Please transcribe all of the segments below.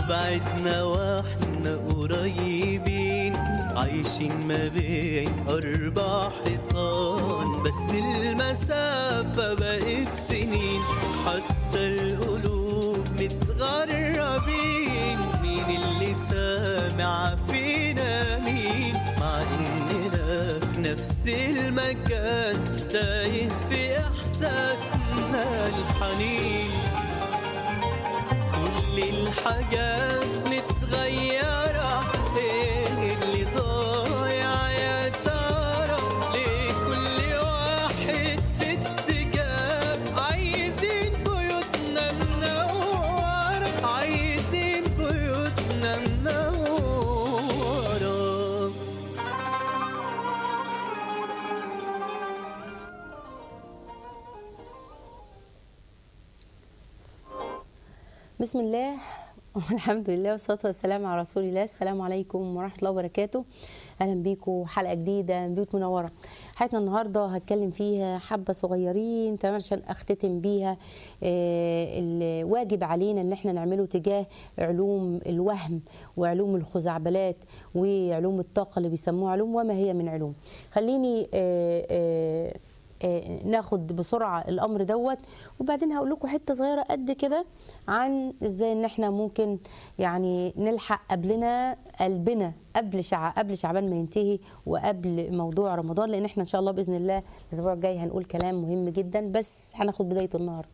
وبعدنا واحنا قريبين عايشين ما بين أربع حيطان بس المسافة بقت سنين حتى القلوب متغربين مين اللي سامع فينا مين مع إننا في نفس المكان تايه في إحساسنا الحنين كل الحاجات متغيرة ايه اللي ضايع يا ترى ليه كل واحد في اتجاه عايزين بيوتنا منورة عايزين بيوتنا منورة بسم الله والحمد لله والصلاة والسلام على رسول الله السلام عليكم ورحمة الله وبركاته أهلا بيكم حلقة جديدة من بيوت منورة حلقتنا النهاردة هتكلم فيها حبة صغيرين تمام عشان أختتم بيها آه، الواجب علينا إن احنا نعمله تجاه علوم الوهم وعلوم الخزعبلات وعلوم الطاقة اللي بيسموها علوم وما هي من علوم خليني آه، آه، آه، ناخد بسرعه الامر دوت وبعدين هقول لكم حته صغيره قد كده عن ازاي ان احنا ممكن يعني نلحق قبلنا قلبنا قبل شع... قبل شعبان ما ينتهي وقبل موضوع رمضان لان احنا ان شاء الله باذن الله الاسبوع الجاي هنقول كلام مهم جدا بس هناخد بدايته النهارده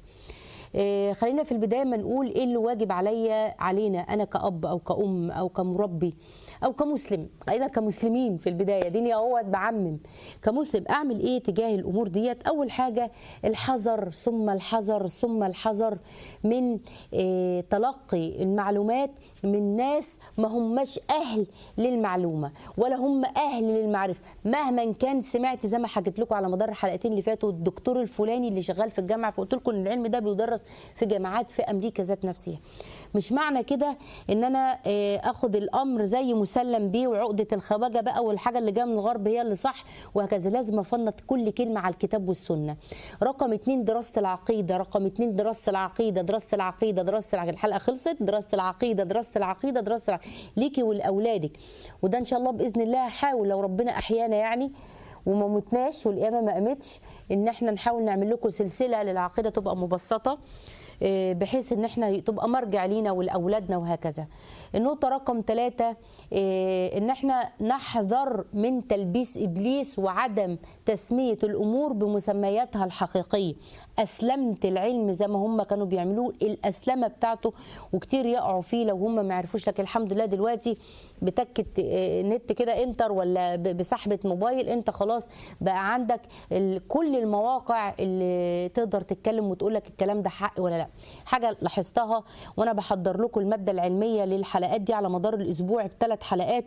آه، خلينا في البدايه ما نقول ايه اللي واجب عليا علينا انا كاب او كأم او كمربي او كمسلم خلينا كمسلمين في البدايه ديني اهوت بعمم كمسلم اعمل ايه تجاه الامور ديت اول حاجه الحذر ثم الحذر ثم الحذر من آه، تلقي المعلومات من ناس ما هماش اهل للمعلومه ولا هم اهل للمعرفه مهما كان سمعت زي ما حكيت لكم على مدار الحلقتين اللي فاتوا الدكتور الفلاني اللي شغال في الجامعه فقلت لكم ان العلم ده بيدرس في جامعات في امريكا ذات نفسها مش معنى كده ان انا آه، اخد الامر زي مسلم بيه وعقده الخواجه بقى والحاجه اللي جايه من الغرب هي اللي صح وهكذا لازم افنط كل كلمه على الكتاب والسنه رقم اتنين دراسه العقيده رقم اتنين دراسه العقيده دراسه العقيده دراسه العقيده الحلقه خلصت دراسه العقيده دراسه العقيده دراسه العقيدة. ليكي ولاولادك وده ان شاء الله باذن الله هحاول لو ربنا احيانا يعني وما متناش والقيامه ما قامتش ان احنا نحاول نعمل لكم سلسله للعقيده تبقى مبسطه آه، بحيث ان احنا تبقى مرجع لينا ولاولادنا وهكذا. النقطه رقم ثلاثة ان احنا نحذر من تلبيس ابليس وعدم تسميه الامور بمسمياتها الحقيقيه. اسلمت العلم زي ما هم كانوا بيعملوه الاسلمه بتاعته وكتير يقعوا فيه لو هم ما عرفوش لكن الحمد لله دلوقتي بتكت آه، نت كده انتر ولا ب- بسحبه موبايل انت خلاص بقى عندك ال- كل المواقع اللي تقدر تتكلم وتقول لك الكلام ده حق ولا لا حاجه لاحظتها وانا بحضر لكم الماده العلميه للحلقات دي على مدار الاسبوع بثلاث حلقات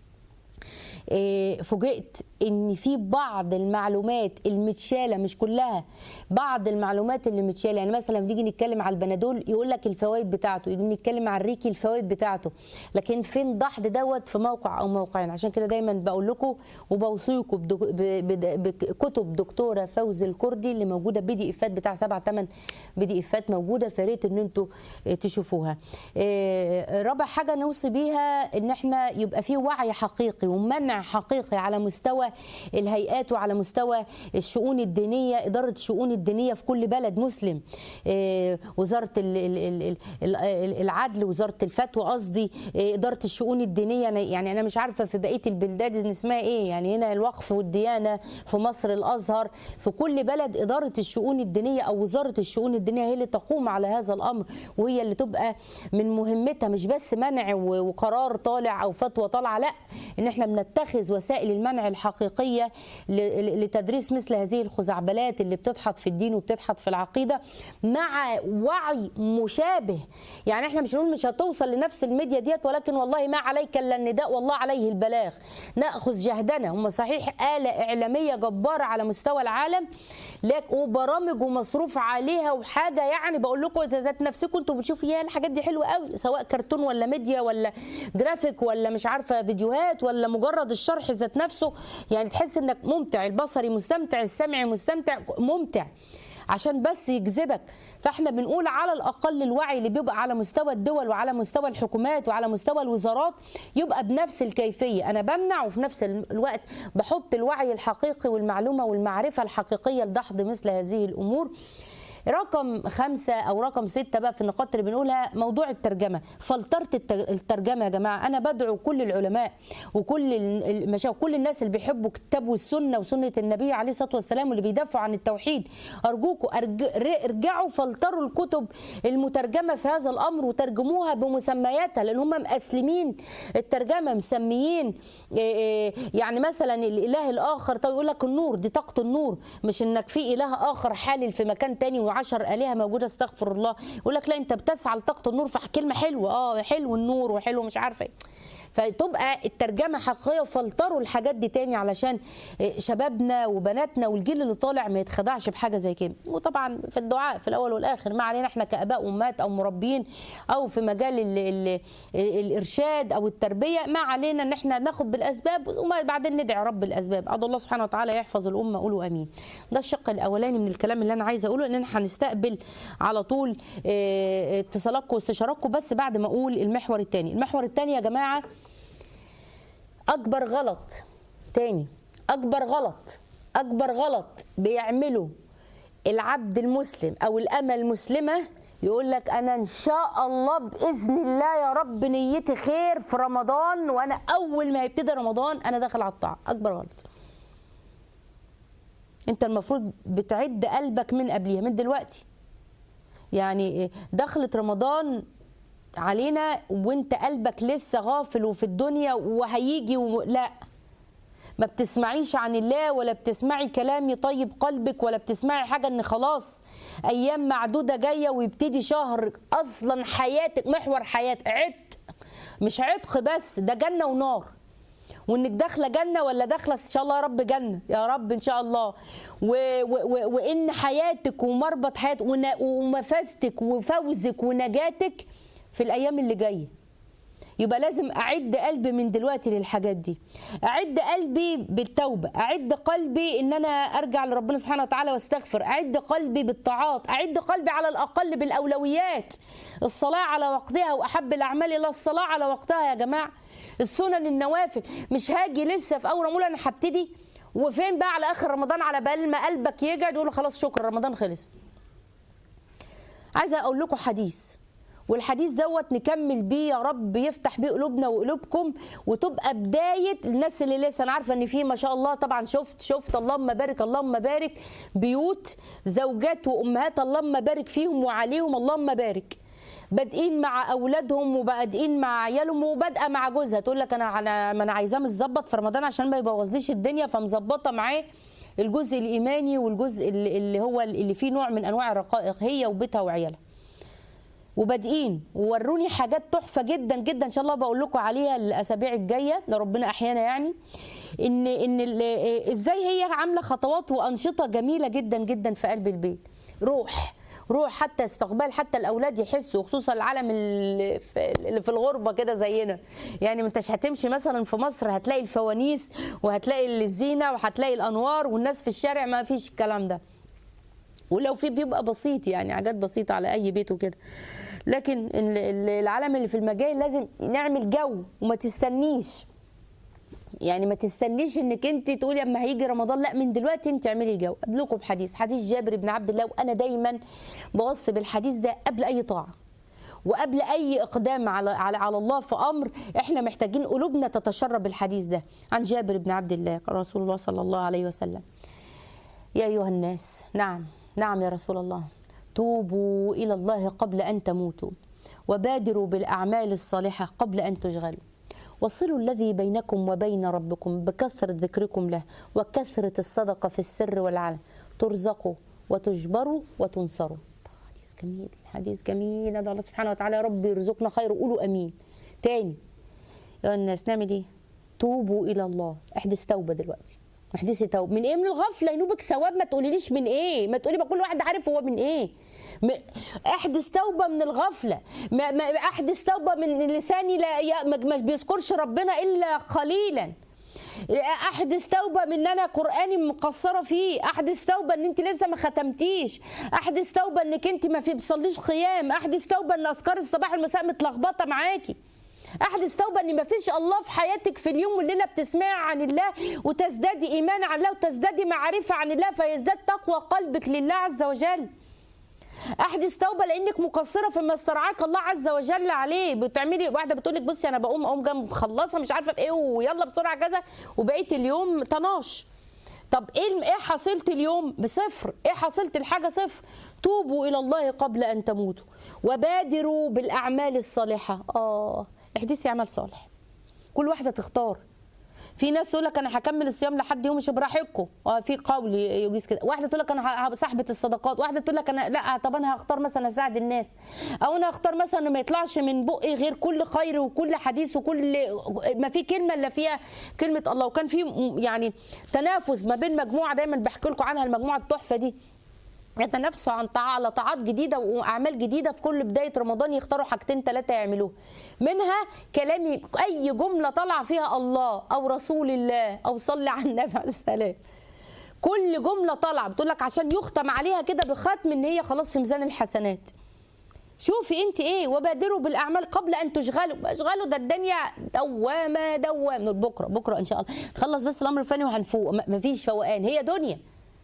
إيه، فوجئت ان في بعض المعلومات المتشاله مش كلها بعض المعلومات اللي متشاله يعني مثلا بنيجي نتكلم على البنادول يقول لك الفوائد بتاعته يجي نتكلم على الريكي الفوائد بتاعته لكن فين ضحض دوت في موقع او موقعين عشان كده دايما بقول لكم وبوصيكم بدك- ب- بد- بكتب دكتوره فوزي الكردي اللي موجوده بي دي افات بتاع سبع ثمان بي دي افات موجوده فريت ان انتوا آه، تشوفوها آه، رابع حاجه نوصي بيها ان احنا يبقى في وعي حقيقي ومنع حقيقي على مستوى الهيئات وعلى مستوى الشؤون الدينيه اداره الشؤون الدينيه في كل بلد مسلم آه، وزاره ال- ال- ال- ال- ال- العدل وزاره الفتوى قصدي آه، اداره الشؤون الدينيه أنا- يعني انا مش عارفه في بقيه البلدان إن اسمها ايه يعني هنا الوقف والديانه في مصر الازهر في كل بلد اداره الشؤون الدينيه او وزاره الشؤون الدينيه هي اللي تقوم على هذا الامر وهي اللي تبقى من مهمتها مش بس منع و- وقرار طالع او فتوى طالعه لا ان احنا بنتخذ وسائل المنع الحقيقيه ل- ل- لتدريس مثل هذه الخزعبلات اللي بتدحض في الدين وبتدحض في العقيده مع وعي مشابه يعني احنا مش نقول مش هتوصل لنفس الميديا ديت ولكن والله ما عليك الا النداء والله عليه البلاغ ناخذ جهدنا هم صحيح اله اعلاميه جباره على مستوى العالم لكن وبرامج ومصروف عليها وحاجه يعني بقول لكم إذا ذات نفسكم انتوا بتشوفوا يا الحاجات دي حلوه قوي سواء كرتون ولا ميديا ولا جرافيك ولا مش عارفه فيديوهات ولا مجرد الشرح ذات نفسه يعني تحس انك ممتع البصري مستمتع السمعي مستمتع ممتع عشان بس يجذبك فاحنا بنقول على الاقل الوعي اللي بيبقى على مستوى الدول وعلى مستوى الحكومات وعلى مستوى الوزارات يبقى بنفس الكيفيه انا بمنع وفي نفس الوقت بحط الوعي الحقيقي والمعلومه والمعرفه الحقيقيه لدحض مثل هذه الامور رقم خمسة أو رقم ستة بقى في النقاط اللي بنقولها موضوع الترجمة فلترة الت- الترجمة يا جماعة أنا بدعو كل العلماء وكل المشايخ كل الناس اللي بيحبوا كتاب والسنة وسنة النبي عليه الصلاة والسلام واللي بيدافعوا عن التوحيد أرجوكم أرج- ر- ارجعوا فلتروا الكتب المترجمة في هذا الأمر وترجموها بمسمياتها لأن هم مأسلمين الترجمة مسميين إيه إيه يعني مثلا الإله الآخر طيب يقول لك النور دي طاقة النور مش إنك في إله آخر حالل في مكان تاني وعشر آلهة موجودة استغفر الله يقول لك لا أنت بتسعى لطاقة النور فكلمة حلوة اه حلو النور وحلو مش عارفة إيه. فتبقى الترجمة حقيقية وفلتروا الحاجات دي تاني علشان شبابنا وبناتنا والجيل اللي طالع ما يتخدعش بحاجة زي كده وطبعا في الدعاء في الأول والآخر ما علينا احنا كآباء وأمهات أو مربين أو في مجال ال ال الإرشاد أو التربية ما علينا إن احنا ناخد بالأسباب وبعدين ندعي رب الأسباب أدعو الله سبحانه وتعالى يحفظ الأمة قولوا أمين ده الشق الأولاني من الكلام اللي أنا عايزة أقوله إن احنا هنستقبل على طول اه، اتصالاتكم واستشاراتكم بس بعد ما أقول المحور الثاني المحور الثاني يا جماعة اكبر غلط تاني اكبر غلط اكبر غلط بيعمله العبد المسلم او الامه المسلمه يقول لك انا ان شاء الله باذن الله يا رب نيتي خير في رمضان وانا اول ما يبتدي رمضان انا داخل على الطاعه اكبر غلط انت المفروض بتعد قلبك من قبليها من دلوقتي يعني دخلت رمضان علينا وانت قلبك لسه غافل وفي الدنيا وهيجي و... لا ما بتسمعيش عن الله ولا بتسمعي كلام يطيب قلبك ولا بتسمعي حاجة ان خلاص ايام معدودة جاية ويبتدي شهر اصلا حياتك محور حياتك عتق مش عتق بس ده جنة ونار وانك داخله جنه ولا داخله ان شاء الله يا رب جنه يا رب ان شاء الله و و و وان حياتك ومربط حياتك ون- ومفازتك وفوزك ونجاتك في الايام اللي جايه يبقى لازم اعد قلبي من دلوقتي للحاجات دي اعد قلبي بالتوبه اعد قلبي ان انا ارجع لربنا سبحانه وتعالى واستغفر اعد قلبي بالطاعات اعد قلبي على الاقل بالاولويات الصلاه على وقتها واحب الاعمال الى الصلاه على وقتها يا جماعه السنن النوافل مش هاجي لسه في اول رمضان انا هبتدي وفين بقى على اخر رمضان على بال ما قلبك يجعد يقول خلاص شكرا رمضان خلص عايزه اقول لكم حديث والحديث دوت نكمل بيه يا رب يفتح بيه قلوبنا وقلوبكم وتبقى بدايه الناس اللي لسه انا عارفه ان في ما شاء الله طبعا شفت شفت اللهم بارك اللهم بارك بيوت زوجات وامهات اللهم بارك فيهم وعليهم اللهم بارك بادئين مع اولادهم وبادئين مع عيالهم وبادئه مع جوزها تقول لك انا انا ما انا عايزاه متظبط في رمضان عشان ما يبوظليش الدنيا فمظبطه معاه الجزء الايماني والجزء اللي اللي هو اللي فيه نوع من انواع الرقائق هي وبيتها وعيالها وبادئين ووروني حاجات تحفه جدا جدا ان شاء الله بقول لكم عليها الاسابيع الجايه لو ربنا احيانا يعني ان ان ال- ازاي هي عامله خطوات وانشطه جميله جدا جدا في قلب البيت روح روح حتى استقبال حتى الاولاد يحسوا خصوصا العالم اللي في اللي في الغربه كده زينا يعني ما انتش هتمشي مثلا في مصر هتلاقي الفوانيس وهتلاقي الزينه وهتلاقي الانوار والناس في الشارع ما فيش الكلام ده ولو في بيبقى بسيط يعني حاجات بسيطه على اي بيت وكده لكن ال- ال- العالم اللي في المجال لازم نعمل جو وما تستنيش يعني ما تستنيش انك انت تقولي اما هيجي رمضان لا من دلوقتي انت اعملي جو ادلكم بحديث حديث جابر بن عبد الله وانا دايما بوصي بالحديث ده قبل اي طاعه وقبل اي اقدام على على على الله في امر احنا محتاجين قلوبنا تتشرب الحديث ده عن جابر بن عبد الله رسول الله صلى الله عليه وسلم يا أيها الناس نعم نعم يا رسول الله توبوا إلى الله قبل أن تموتوا وبادروا بالأعمال الصالحة قبل أن تشغلوا وصلوا الذي بينكم وبين ربكم بكثرة ذكركم له وكثرة الصدقة في السر والعلن ترزقوا وتجبروا وتنصروا حديث جميل حديث جميل ندعو الله سبحانه وتعالى يا رب يرزقنا خير قولوا أمين تاني يا الناس نعمل ايه توبوا الى الله احدث توبه دلوقتي احدثي توبه من ايه من الغفله ينوبك ثواب ما تقوليليش من ايه ما تقولي ما كل واحد عارف هو من ايه م- احدث توبه من الغفله ما ما احدث توبه من لساني لا ي- ما ما بيذكرش ربنا الا قليلا احدث توبه من ان انا قراني مقصره فيه احدث توبه ان انت لسه ما ختمتيش احدث توبه انك انت ما في بتصليش قيام احدث توبه ان اذكار الصباح والمساء متلخبطه معاكي احدث توبه ان ما فيش الله في حياتك في اليوم والليله بتسمعي عن الله وتزدادي ايمان عن الله وتزدادي معرفه عن الله فيزداد تقوى قلبك لله عز وجل احدث توبه لانك مقصره فيما استرعاك الله عز وجل عليه بتعملي واحده بتقول لك بصي انا بقوم اقوم جنب مخلصه مش عارفه في ايه ويلا بسرعه كذا وبقيت اليوم طناش طب ايه ايه حصيله اليوم بصفر ايه حصيله الحاجه صفر توبوا الى الله قبل ان تموتوا وبادروا بالاعمال الصالحه اه احدثي عمل صالح كل واحده تختار في ناس تقول لك انا هكمل الصيام لحد يوم مش براحتكم اه في قول يجيز كده واحده تقول لك انا ه- صاحبه الصدقات واحده تقول لك انا لا طب انا هختار مثلا اساعد الناس او انا هختار مثلا إن ما يطلعش من بقي غير كل خير وكل حديث وكل ما في كلمه الا فيها كلمه الله وكان في م- يعني تنافس ما بين مجموعه دايما بحكي لكم عنها المجموعه التحفه دي يتنافسوا عن طاعة على طاعات جديدة وأعمال جديدة في كل بداية رمضان يختاروا حاجتين ثلاثة يعملوها منها كلامي أي جملة طالعة فيها الله أو رسول الله أو صلي على النبي عليه السلام كل جملة طالعة بتقول لك عشان يختم عليها كده بختم إن هي خلاص في ميزان الحسنات شوفي انت ايه وبادروا بالاعمال قبل ان تشغلوا اشغلوا ده الدنيا دوامه دوامه من بكره بكره ان شاء الله نخلص بس الامر الفني وهنفوق م- مفيش فوقان هي دنيا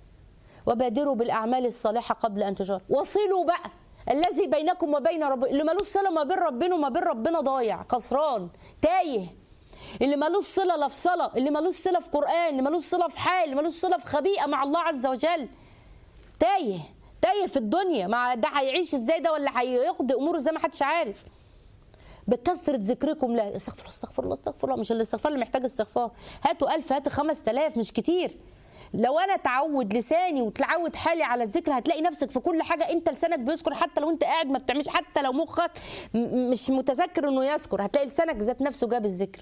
وبادروا بالاعمال الصالحه قبل ان تشغلوا وصلوا بقى الذي بينكم وبين رب اللي ملوش صله ما بين ربنا وما بين ربنا ضايع خسران تايه اللي ملوش صله لا في صلاه اللي ملوش صله في قران اللي ملوش صله في حال اللي ملوش صله في خبيئه مع الله عز وجل تايه تايه في الدنيا مع ده هيعيش ازاي ده ولا هيقضي اموره ازاي ما حدش عارف بكثرة ذكركم لا استغفر الله استغفر الله استغفر الله مش الاستغفار اللي محتاج استغفار هاتوا ألف هاتوا خمس تلاف مش كتير لو انا تعود لساني وتعود حالي على الذكر هتلاقي نفسك في كل حاجه انت لسانك بيذكر حتى لو انت قاعد ما بتعملش حتى لو مخك م- مش متذكر انه يذكر هتلاقي لسانك ذات نفسه جاب الذكر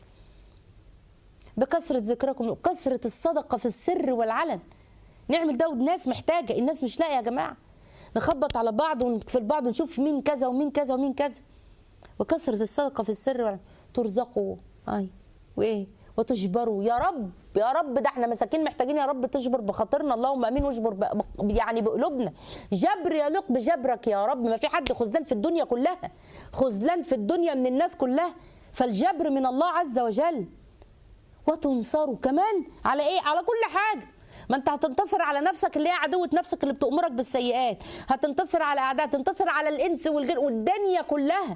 بكثرة ذكركم كثرة الصدقة في السر والعلن نعمل ده والناس محتاجة الناس مش لاقية يا جماعة نخبط على بعض ونكفل بعض ونشوف مين كذا ومين كذا ومين كذا وكثرة الصدقة في السر والعلن ترزقوا اي وايه وتجبروا يا رب يا رب ده احنا مساكين محتاجين يا رب تجبر بخاطرنا اللهم امين واجبر ب... ب- يعني بقلوبنا جبر يليق بجبرك يا رب ما في حد خذلان في الدنيا كلها خذلان في الدنيا من الناس كلها فالجبر من الله عز وجل وتنصروا كمان على ايه على كل حاجه ما انت هتنتصر على نفسك اللي هي عدوة نفسك اللي بتأمرك بالسيئات هتنتصر على اعداء هتنتصر على الانس والجن والدنيا كلها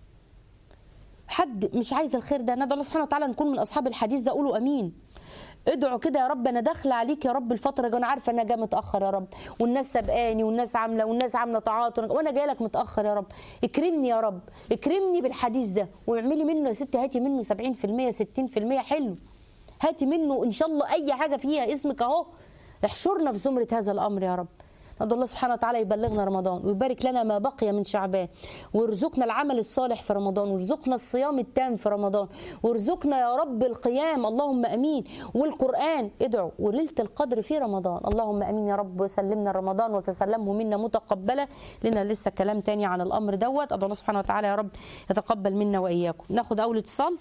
حد مش عايز الخير ده ندعو الله سبحانه وتعالى نكون من اصحاب الحديث ده قولوا امين ادعوا كده يا رب انا داخله عليك يا رب الفتره دي وانا عارفه ان انا جايه متاخر يا رب والناس سابقاني والناس عامله والناس عامله طاعات وأنا- وانا جايه لك متاخر يا رب اكرمني يا رب اكرمني بالحديث ده واعملي منه يا ستي هاتي منه 70% 60% حلو هاتي منه ان شاء الله اي حاجه فيها اسمك اهو احشرنا في زمره هذا الامر يا رب ندعو الله سبحانه وتعالى يبلغنا رمضان ويبارك لنا ما بقي من شعبان ويرزقنا العمل الصالح في رمضان ويرزقنا الصيام التام في رمضان ويرزقنا يا رب القيام اللهم امين والقران ادعوا وليله القدر في رمضان اللهم امين يا رب وسلمنا رمضان وتسلمه منا متقبله لنا لسه كلام تاني عن الامر دوت ادعو الله سبحانه وتعالى يا رب يتقبل منا واياكم ناخد اول اتصال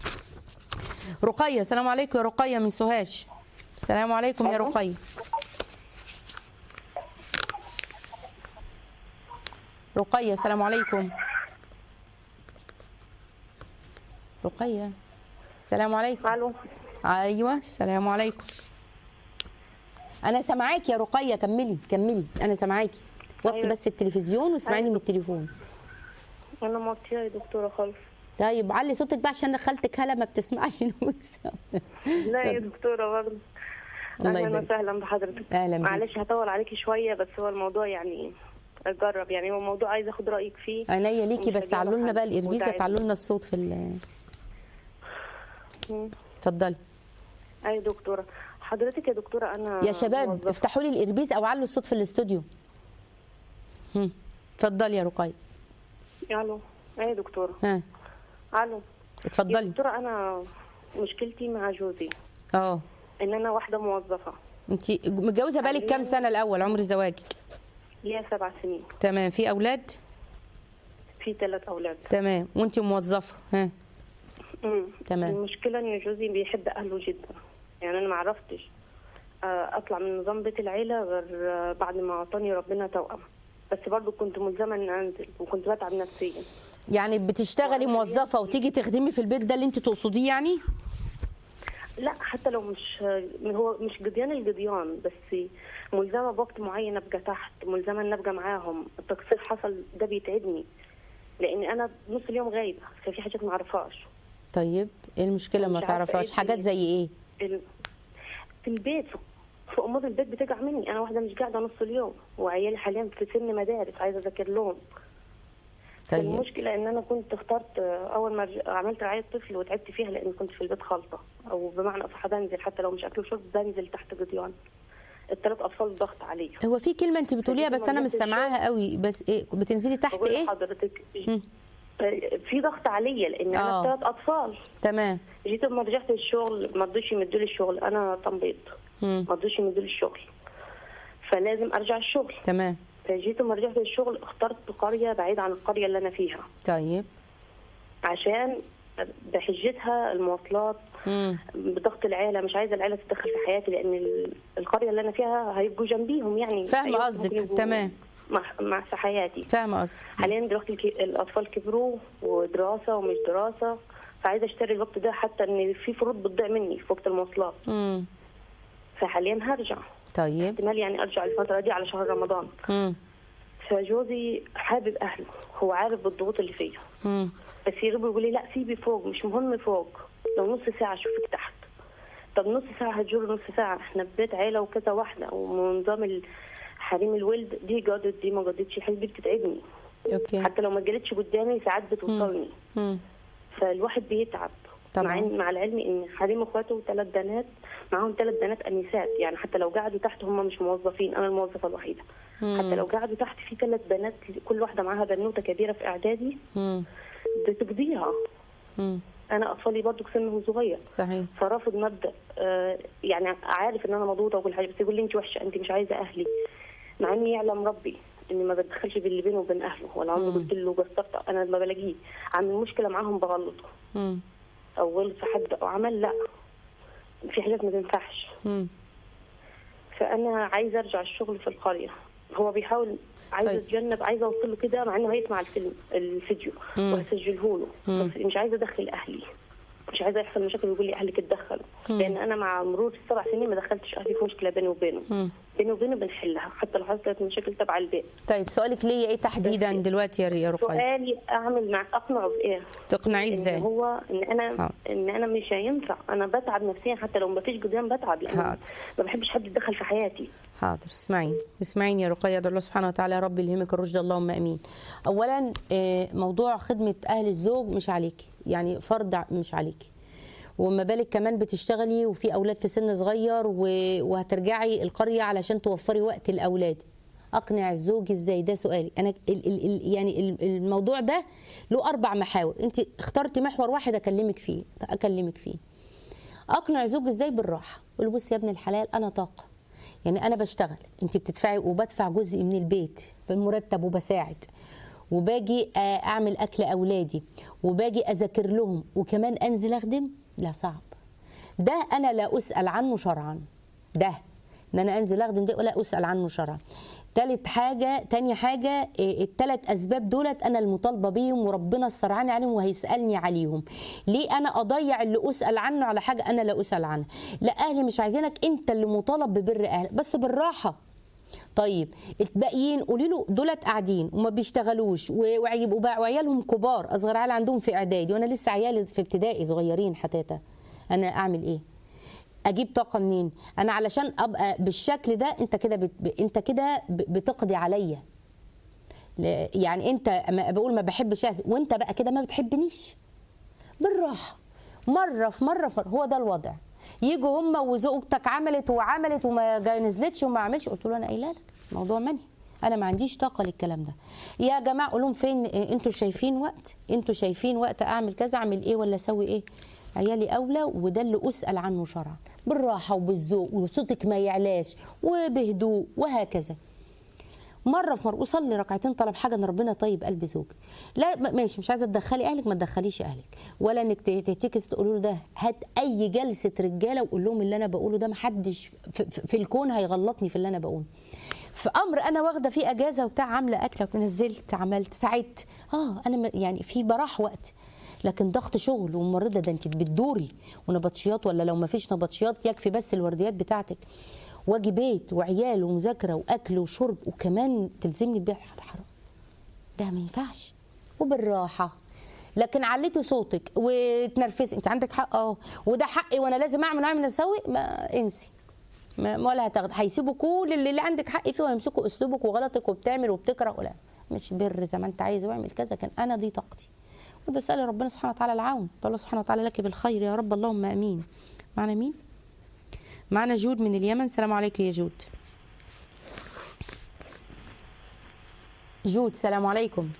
رقيه السلام عليكم يا رقيه من سوهاج السلام عليكم يا رقيه رقية السلام عليكم رقية السلام عليكم الو ايوه السلام عليكم انا سامعاكي يا رقية كملي كملي انا سامعاكي وطي أيوة. بس التلفزيون واسمعيني من التليفون انا موطيه يا دكتوره خالص طيب علي صوتك بقى عشان خالتك هلا ما بتسمعش المكسب لا يا دكتوره برضه الله اهلا يبارك. وسهلا بحضرتك أهلا بيك. معلش هطول عليكي شويه بس هو الموضوع يعني اجرب يعني هو موضوع عايزه اخد رايك فيه عينيا ليكي ومش بس هجاوب علوا لنا حد بقى الاربيزه متعب. تعلوا لنا الصوت في ال- مم. اتفضلي اي دكتوره حضرتك يا دكتوره انا يا شباب موظفة. افتحوا لي الاربيز او علوا الصوت في الاستوديو هم. اتفضلي يا رقية الو اي يا دكتوره ها الو يا اتفضلي دكتوره انا مشكلتي مع جوزي اه ان انا واحده موظفه انت متجوزه بقالك كام سنه الاول عمر زواجك ليا سبع سنين تمام في اولاد في ثلاث اولاد تمام وانت موظفه ها مم. تمام. المشكله ان جوزي بيحب اهله جدا يعني انا ما عرفتش آه، اطلع من نظام بيت العيله غير آه، بعد ما اعطاني ربنا توأم بس برضو كنت ملزمه ان انزل وكنت بتعب نفسيا يعني بتشتغلي موظفه وتيجي تخدمي في البيت ده اللي انت تقصديه يعني لا حتى لو مش هو مش جديان الجديان بس ملزمه بوقت معين ابقى تحت ملزمه ان ابقى معاهم التقصير حصل ده بيتعبني لان انا نص اليوم غايبه ففي حاجات ما اعرفهاش طيب ايه المشكله ما مش عارفة تعرفهاش إيه حاجات في- زي ايه ال- في البيت في امور البيت بتقع مني انا واحده مش قاعده نص اليوم وعيالي حاليا في سن مدارس عايزه اذاكر لهم طيب المشكله ان انا كنت اخترت اول ما رج- عملت رعايه طفل وتعبت فيها لان كنت في البيت خالصه او بمعنى اصح بنزل حتى لو مش اكل وشرب بنزل تحت جديان الثلاث اطفال ضغط عليا هو في كلمه انت بتقوليها بس انا مش فدي سامعاها قوي بس ايه بتنزلي تحت بقول ايه لحضرتك مم. في ضغط عليا لان آه. انا ثلاث اطفال تمام جيت لما رجعت الشغل ما رضوش يمدوا لي الشغل انا تمريض مم. ما رضوش يمدوا لي الشغل فلازم ارجع الشغل تمام فجيت لما رجعت الشغل اخترت قريه بعيد عن القريه اللي انا فيها طيب عشان بحجتها المواصلات مم. بضغط العيله مش عايزه العيله تتدخل في حياتي لان ال- القريه اللي انا فيها هيبقوا جنبيهم يعني فاهمة أي وقت قصدك، ممكن يبقوا تمام. مع مع في حياتي فاهمه قصدي حاليا دلوقتي الك- الاطفال كبروا ودراسه ومش دراسه فعايزه اشتري الوقت ده حتى ان في فروض بتضيع مني في وقت المواصلات مم. فحاليا هرجع طيب احتمال يعني ارجع الفتره دي على شهر رمضان مم. فجوزي حابب اهله هو عارف بالضغوط اللي فيا مم. بس يغيب يقول لي لا سيبي فوق مش مهم فوق لو نص ساعه اشوفك تحت طب نص ساعه هتجر نص ساعه احنا في بيت عيله وكذا واحده ونظام ال- حريم الولد دي جادت دي ما جادتش الحاجات دي بتتعبني اوكي حتى لو ما جالتش قدامي ساعات بتوصلني مم. فالواحد بيتعب طبعاً. مع إن- مع العلم ان حريم اخواته ثلاث بنات معاهم ثلاث بنات انسات يعني حتى لو قعدوا تحت هم مش موظفين انا الموظفه الوحيده حتى لو قعدوا تحت في ثلاث بنات كل واحده معاها بنوته كبيره في اعدادي مم. بتقضيها مم. انا اطفالي برضو سنهم صغير صحيح فرافض مبدا آه، يعني عارف ان انا مضغوطه وكل حاجه بس يقول لي انت وحشه انت مش عايزه اهلي مع اني يعلم ربي اني ما بتدخلش باللي بينه وبين اهله ولا عمري قلت له قصرت انا لما بلاقيه عامل مشكله معاهم بغلطه مم. او غلط في حد او عمل لا في حاجات ما تنفعش مم. فانا عايزه ارجع الشغل في القريه هو بيحاول عايزه طيب. اتجنب عايزه اوصل له كده مع انه هيسمع الفيلم الفيديو مم. وهسجله له بس مش عايزه ادخل اهلي مش عايزه يحصل مشاكل ويقول لي اهلك اتدخلوا لان انا مع مرور السبع سنين ما دخلتش اهلي في مشكله بيني وبينه مم. بيني وبينه بنحلها حتى لو حصلت مشاكل تبع البيت طيب سؤالك ليا ايه تحديدا دلوقتي يا يا رقية سؤالي اعمل مع اقنعه بايه؟ تقنعيه ان ازاي هو ان انا حاضر. ان انا مش هينفع انا بتعب نفسيا حتى لو ما فيش قدام بتعب لان حاضر. ما بحبش حد يتدخل في حياتي حاضر اسمعيني اسمعيني يا رقية ادعو الله سبحانه وتعالى يا رب يلهمك الرشد اللهم امين اولا آه، موضوع خدمه اهل الزوج مش عليكي يعني فرض ع- مش عليكي وما بالك كمان بتشتغلي وفي اولاد في سن صغير و- وهترجعي القريه علشان توفري وقت الاولاد اقنع الزوج ازاي ده سؤالي انا ال ال ال يعني ال- الموضوع ده له اربع محاور انت اخترتي محور واحد اكلمك فيه اكلمك فيه اقنع زوج ازاي بالراحه قول له بص يا ابن الحلال انا طاقه يعني انا بشتغل انت بتدفعي وبدفع جزء من البيت في المرتب وبساعد وباجي آه، اعمل اكل اولادي وباجي اذاكر لهم وكمان انزل اخدم لا صعب ده انا لا اسال عنه شرعا ده ان انا انزل اخدم ده ولا اسال عنه شرعا تالت حاجة تاني حاجة إيه، التلات أسباب دولت أنا المطالبة بيهم وربنا استرعاني عليهم وهيسألني عليهم ليه أنا أضيع اللي أسأل عنه على حاجة أنا لا أسأل عنها لا أهلي مش عايزينك أنت اللي مطالب ببر أهلك بس بالراحة طيب الباقيين قولي له دولت قاعدين وما بيشتغلوش و- وعيبوا بقى وعيالهم كبار اصغر عيال عندهم في اعدادي وانا لسه عيالي في ابتدائي صغيرين حتاتا انا اعمل ايه اجيب طاقه منين انا علشان ابقى بالشكل ده انت كده بت... ب- انت كده ب- بتقضي عليا ل- يعني انت أما بقول ما بحبش أهلي، وانت بقى كده ما بتحبنيش بالراحه مره في مره في مرة. هو ده الوضع يجوا هم وزوجتك عملت وعملت وما جا- نزلتش وما عملتش قلت له انا قايله لك الموضوع منهي انا ما عنديش طاقه للكلام ده يا جماعه قول لهم فين إيه، انتوا شايفين وقت انتوا شايفين وقت اعمل كذا اعمل ايه ولا اسوي ايه عيالي اولى وده اللي اسال عنه شرعا بالراحه وبالذوق وصوتك ما يعلاش وبهدوء وهكذا مره في مره وصلي ركعتين طلب حاجه ان ربنا طيب قلب زوجك لا م- ماشي مش عايزه تدخلي اهلك ما تدخليش اهلك ولا انك ت- تهتكس تقولوا له ده هات اي جلسه رجاله وقول لهم اللي انا بقوله ده ما حدش في, في, في الكون هيغلطني في اللي انا بقوله في امر انا واخده فيه اجازه وبتاع عامله اكله نزلت عملت ساعدت اه انا م- يعني في براح وقت لكن ضغط شغل وممرضه ده انت بتدوري ونبطشيات ولا لو ما فيش نبطشيات يكفي بس الورديات بتاعتك واجي بيت وعيال ومذاكره واكل وشرب وكمان تلزمني بيها حرام ده ما ينفعش وبالراحه لكن عليتي صوتك وتنرفزي انت عندك حق اه وده حقي وانا لازم اعمل اعمل اسوي ما انسي ما ما ولا هتاخد هيسيبوا كل اللي, اللي عندك حق فيه ويمسكوا اسلوبك وغلطك وبتعمل وبتكره ولا مش بر زي ما انت عايز واعمل كذا كان انا دي طاقتي وده سأل ربنا سبحانه وتعالى العون الله سبحانه وتعالى لك بالخير يا رب اللهم امين معنا مين معنا جود من اليمن السلام عليكم يا جود جود السلام عليكم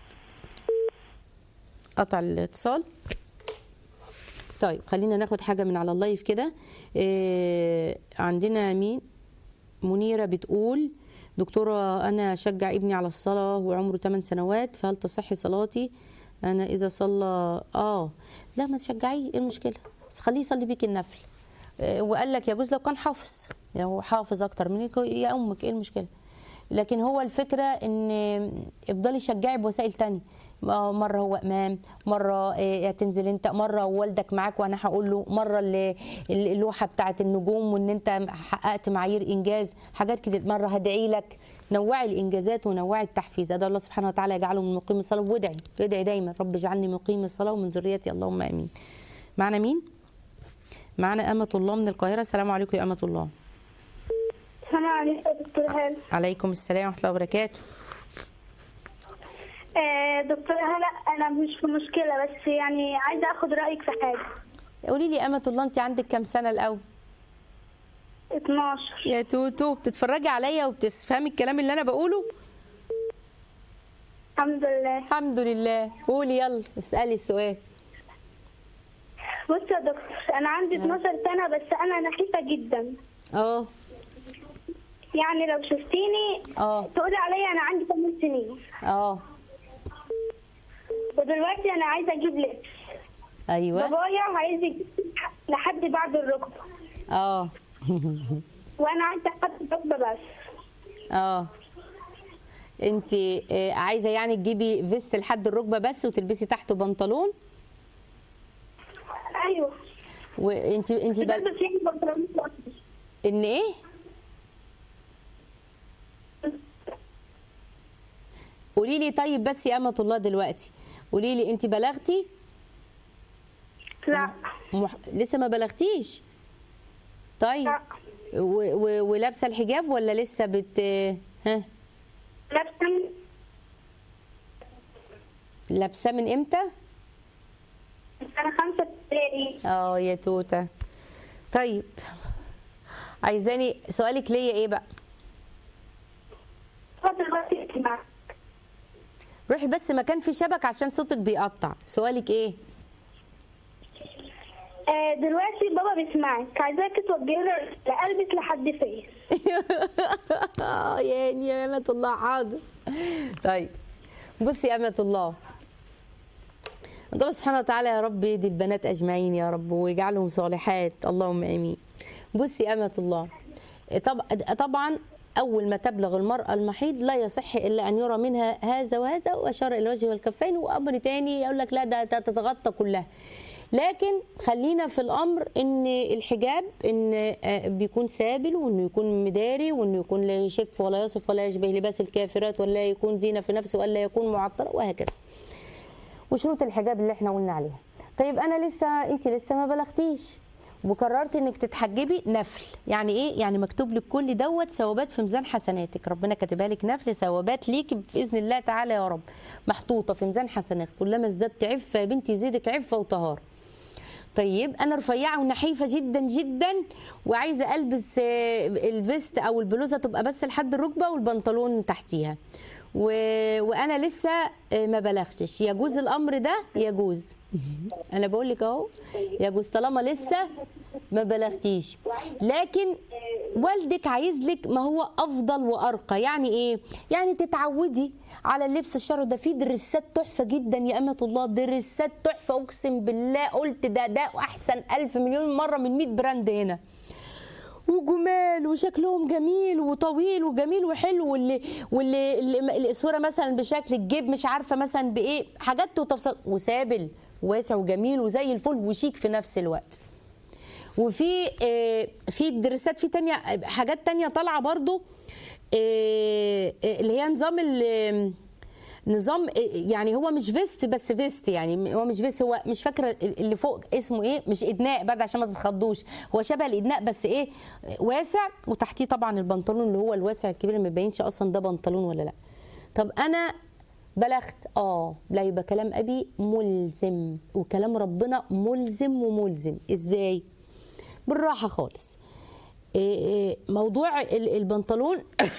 قطع الاتصال طيب خلينا ناخد حاجه من على اللايف كده إيه عندنا مين منيره بتقول دكتوره انا اشجع ابني على الصلاه وعمره 8 سنوات فهل تصح صلاتي انا اذا صلى اه لا ما تشجعيه ايه المشكله بس خليه يصلي بيك النفل إيه وقال لك يجوز لو كان حافظ يعني هو حافظ اكتر منك يا امك ايه المشكله لكن هو الفكره ان افضلي شجعي بوسائل تانية آه، مره هو امام مره إيه، هتنزل انت مره والدك معاك وانا هقول له مره اللي- اللوحه بتاعه النجوم وان انت حققت معايير انجاز حاجات كتير مره هدعي لك نوعي الانجازات ونوعي التحفيز ده الله سبحانه وتعالى يجعله من مقيم الصلاه وادعي ادعي دايما رب اجعلني مقيم الصلاه ومن ذريتي اللهم امين معنا مين معنا أمة الله من القاهرة السلام عليكم يا أمة الله السلام عليكم يا دكتور هلا عليكم السلام ورحمة الله وبركاته آه دكتور هلا انا مش في مشكله بس يعني عايزه اخد رايك في حاجه قولي لي أمة الله أنت عندك كام سنة الأول 12 يا توتو بتتفرجي عليا وبتفهمي الكلام اللي أنا بقوله الحمد لله الحمد لله قولي يلا اسألي السؤال بص يا دكتور انا عندي 12 سنه بس انا نحيفه جدا اه يعني لو شفتيني اه تقولي عليا انا عندي 8 سنين اه ودلوقتي انا عايزه اجيب لبس ايوه بابايا عايز يجيب لحد بعد الركبه اه وانا عايزه لحد الركبه بس اه انت آه، عايزه يعني تجيبي فيست لحد الركبه بس وتلبسي تحته بنطلون ايوه وانت انت بل... بلبس يعني بنطلون أصفر. ان ايه قولي لي طيب بس يا امه الله دلوقتي قولي لي انت بلغتي لا مح... لسه ما بلغتيش طيب لا و... و... ولابسه الحجاب ولا لسه بت ها لابسه لابسه من امتى انا خمسه ابتدائي اه يا توته طيب عايزاني سؤالك ليا ايه بقى اتفضل دلوقتي اسمع روحي بس مكان فيه شبك عشان صوتك بيقطع سؤالك ايه آه، دلوقتي بابا بيسمعك عايزاك توجهي له لقلبك لحد فين اه يعني يا أمة الله حاضر طيب بصي يا أمة الله الله سبحانه وتعالى يا رب يهدي البنات أجمعين يا رب ويجعلهم صالحات اللهم آمين بصي يا أمة الله طب طبعا أول ما تبلغ المرأة المحيض لا يصح إلا أن يرى منها هذا وهذا وأشار إلى الوجه والكفين وأمر تاني يقول لك لا ده ده تتغطى كلها لكن خلينا في الامر ان الحجاب ان آه، بيكون سابل وانه يكون مداري وانه يكون لا يشف ولا يصف ولا يشبه لباس الكافرات ولا يكون زينه في نفسه ولا يكون معطره وهكذا وشروط الحجاب اللي احنا قلنا عليها طيب انا لسه انت لسه ما بلغتيش وقررت انك تتحجبي نفل يعني ايه يعني مكتوب لك كل دوت ثوابات في ميزان حسناتك ربنا كاتبها لك نفل ثوابات ليكي باذن الله تعالى يا رب محطوطه في ميزان حسنات كلما ازددت عفه يا بنتي يزيدك عفه وطهاره طيب انا رفيعه ونحيفه جدا جدا وعايزه البس آه، الفيست او البلوزه تبقى بس لحد الركبه والبنطلون تحتيها و... وانا لسه آه، ما بلغتش يجوز الامر ده يجوز انا بقول لك اهو يجوز طالما لسه ما بلغتيش لكن والدك عايز لك ما هو افضل وارقى يعني ايه يعني تتعودي على اللبس الشرعي ده فيه دريسات تحفه جدا يا امه الله دريسات تحفه اقسم بالله قلت ده ده احسن ألف مليون مره من 100 براند هنا وجمال وشكلهم جميل وطويل وجميل وحلو واللي واللي اللي- الصوره مثلا بشكل الجيب مش عارفه مثلا بايه حاجات وتفصيل وسابل واسع وجميل وزي الفل وشيك في نفس الوقت وفي آه، في دريسات في تانية حاجات تانية طالعه برضو آه، آه، اللي هي نظام ال- نظام يعني هو مش فيست بس فيست يعني هو مش فيست هو مش فاكره اللي فوق اسمه ايه مش ادناء برد عشان ما تتخضوش هو شبه الادناء بس ايه واسع وتحتيه طبعا البنطلون اللي هو الواسع الكبير اللي ما يبينش اصلا ده بنطلون ولا لا طب انا بلغت اه لا يبقى كلام ابي ملزم وكلام ربنا ملزم وملزم ازاي بالراحه خالص إيه إيه موضوع ال- البنطلون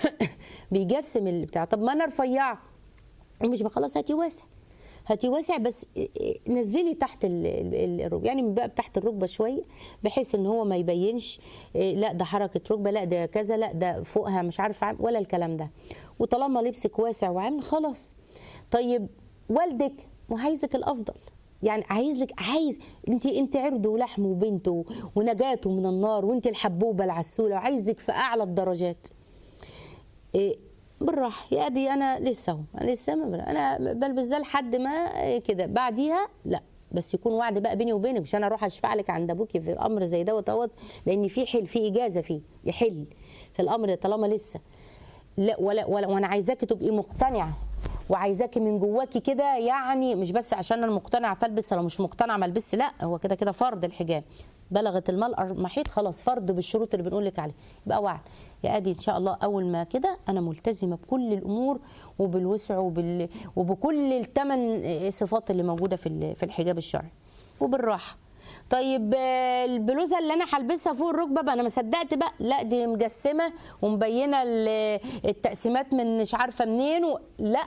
بيجسم البتاع طب ما انا رفيعه ومش بقى خلاص هاتي واسع هاتي واسع بس إيه إيه نزلي تحت ال- ال- الركبه يعني من بقى تحت الركبه شويه بحيث ان هو ما يبينش إيه لا ده حركه ركبه لا ده كذا لا ده فوقها مش عارفه عام ولا الكلام ده وطالما لبسك واسع وعامل خلاص طيب والدك وعايزك الافضل يعني عايز لك عايز انت انت عرض ولحم وبنت و- ونجاته من النار وانت الحبوبه العسوله وعايزك في اعلى الدرجات إيه بالراحه يا ابي انا لسه اهو انا لسه ما بل- انا بلبس ده لحد ما إيه كده بعديها لا بس يكون وعد بقى بيني وبينك مش انا اروح اشفع لك عند ابوكي في الامر زي دوت دوت لان في حل في اجازه فيه يحل في الامر طالما لسه لا ولا, ولا وانا عايزاكي تبقي مقتنعه وعايزاكي من جواكي كده يعني مش بس عشان انا مقتنعه فالبس لو مش مقتنعه ما البسش لا هو كده كده فرض الحجاب بلغت المرأة المحيط خلاص فرض بالشروط اللي بنقول لك عليها يبقى وعد يا ابي ان شاء الله اول ما كده انا ملتزمه بكل الامور وبالوسع وبال وبكل الثمان صفات اللي موجوده في ال- في الحجاب الشرعي وبالراحه طيب آه، البلوزه اللي انا هلبسها فوق الركبه بقى انا ما صدقت بقى لا دي مجسمه ومبينه ال- التقسيمات من مش عارفه منين و... لا